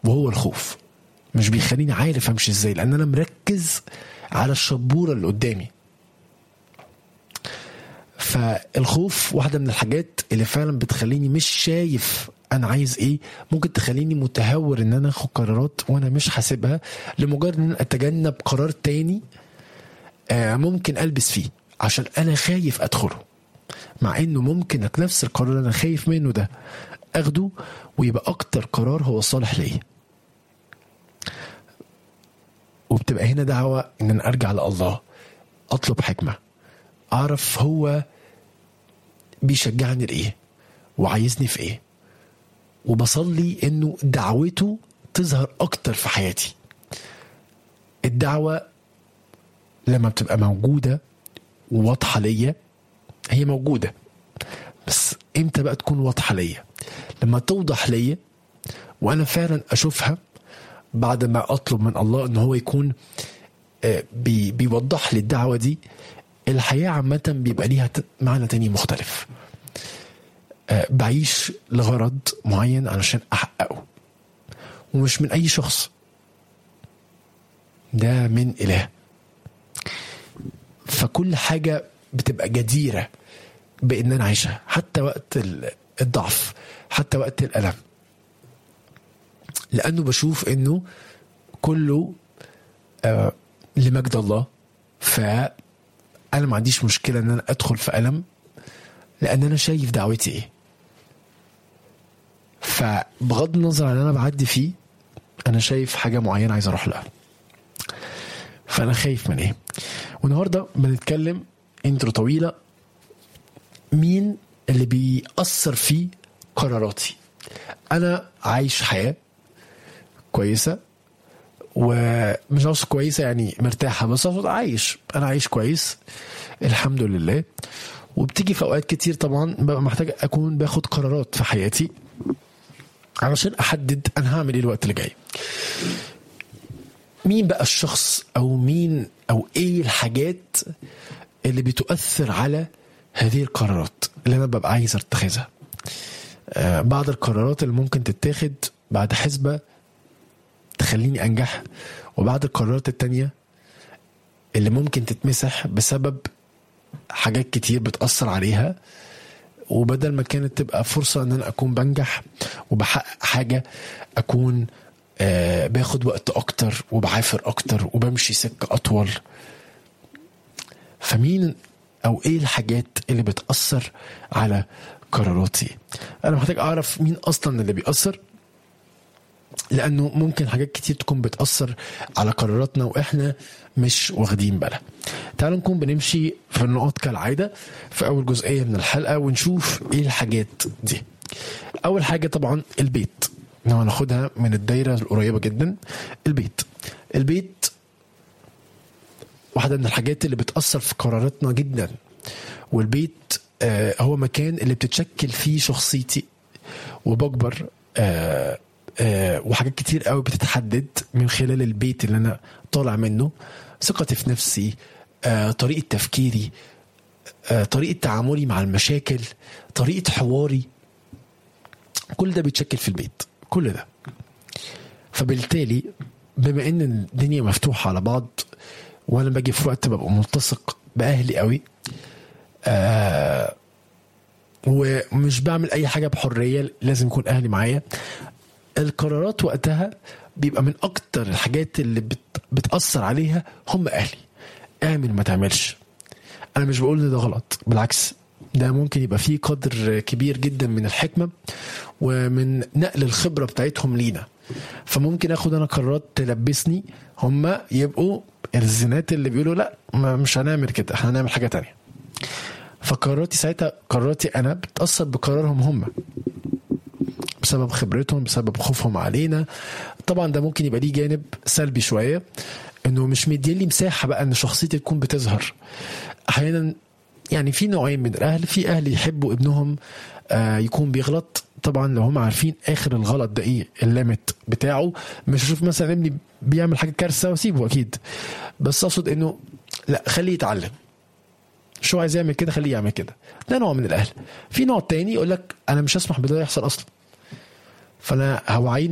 وهو الخوف مش بيخليني عارف امشي ازاي لان انا مركز على الشبوره اللي قدامي فالخوف واحده من الحاجات اللي فعلا بتخليني مش شايف انا عايز ايه ممكن تخليني متهور ان انا اخد قرارات وانا مش حاسبها لمجرد ان انا اتجنب قرار تاني آه ممكن البس فيه عشان انا خايف ادخله مع انه ممكن نفس القرار اللي انا خايف منه ده اخده ويبقى اكتر قرار هو صالح ليا وبتبقى هنا دعوة ان انا ارجع لله اطلب حكمة اعرف هو بيشجعني لايه وعايزني في ايه وبصلي انه دعوته تظهر اكتر في حياتي الدعوة لما بتبقى موجودة وواضحة ليا هي موجودة بس امتى بقى تكون واضحة ليا لما توضح ليا وانا فعلا اشوفها بعد ما اطلب من الله ان هو يكون بي بيوضح لي الدعوه دي الحياه عامه بيبقى ليها معنى تاني مختلف بعيش لغرض معين علشان احققه ومش من اي شخص ده من اله فكل حاجه بتبقى جديره بان انا عايشها حتى وقت الضعف حتى وقت الالم لانه بشوف انه كله آه لمجد الله فانا ما عنديش مشكله ان انا ادخل في الم لان انا شايف دعوتي ايه فبغض النظر عن انا بعدي فيه انا شايف حاجه معينه عايز اروح لها فانا خايف من ايه والنهارده بنتكلم انترو طويله مين اللي بيأثر في قراراتي انا عايش حياه كويسه ومش قصدي كويسه يعني مرتاحه بس اقصد عايش انا عايش كويس الحمد لله وبتيجي في اوقات كتير طبعا ببقى محتاج اكون باخد قرارات في حياتي علشان احدد انا هعمل ايه الوقت اللي جاي مين بقى الشخص او مين او ايه الحاجات اللي بتؤثر على هذه القرارات اللي انا ببقى عايز اتخذها آه بعض القرارات اللي ممكن تتاخد بعد حسبة تخليني أنجح وبعض القرارات التانية اللي ممكن تتمسح بسبب حاجات كتير بتأثر عليها وبدل ما كانت تبقى فرصة ان انا اكون بنجح وبحقق حاجة اكون آه باخد وقت اكتر وبعافر اكتر وبمشي سكة اطول فمين او ايه الحاجات اللي بتأثر على قراراتي انا محتاج اعرف مين اصلا اللي بيأثر لانه ممكن حاجات كتير تكون بتاثر على قراراتنا واحنا مش واخدين بالنا تعالوا نكون بنمشي في النقط كالعاده في اول جزئيه من الحلقه ونشوف ايه الحاجات دي اول حاجه طبعا البيت هناخدها من الدايره القريبه جدا البيت البيت واحده من الحاجات اللي بتاثر في قراراتنا جدا والبيت آه هو مكان اللي بتتشكل فيه شخصيتي وبكبر آه آه وحاجات كتير قوي بتتحدد من خلال البيت اللي انا طالع منه ثقتي في نفسي آه طريقه تفكيري آه طريقه تعاملي مع المشاكل طريقه حواري كل ده بيتشكل في البيت كل ده فبالتالي بما ان الدنيا مفتوحه على بعض وانا باجي في وقت ببقى ملتصق باهلي قوي آه ومش بعمل اي حاجه بحريه لازم يكون اهلي معايا القرارات وقتها بيبقى من اكتر الحاجات اللي بت بتاثر عليها هم اهلي اعمل ما تعملش انا مش بقول ان ده غلط بالعكس ده ممكن يبقى فيه قدر كبير جدا من الحكمه ومن نقل الخبره بتاعتهم لينا فممكن اخد انا قرارات تلبسني هم يبقوا الزنات اللي بيقولوا لا مش هنعمل كده احنا هنعمل حاجه تانية فقراراتي ساعتها قراراتي انا بتاثر بقرارهم هم بسبب خبرتهم بسبب خوفهم علينا طبعا ده ممكن يبقى ليه جانب سلبي شويه انه مش مدين لي مساحه بقى ان شخصيتي تكون بتظهر احيانا يعني في نوعين من الاهل في اهل يحبوا ابنهم آه يكون بيغلط طبعا لو هم عارفين اخر الغلط ده ايه الليمت بتاعه مش اشوف مثلا ابني بيعمل حاجه كارثه واسيبه اكيد بس اقصد انه لا خليه يتعلم شو عايز يعمل كده خليه يعمل كده ده نوع من الاهل في نوع تاني يقول لك انا مش هسمح بده يحصل اصلا فانا هوعيه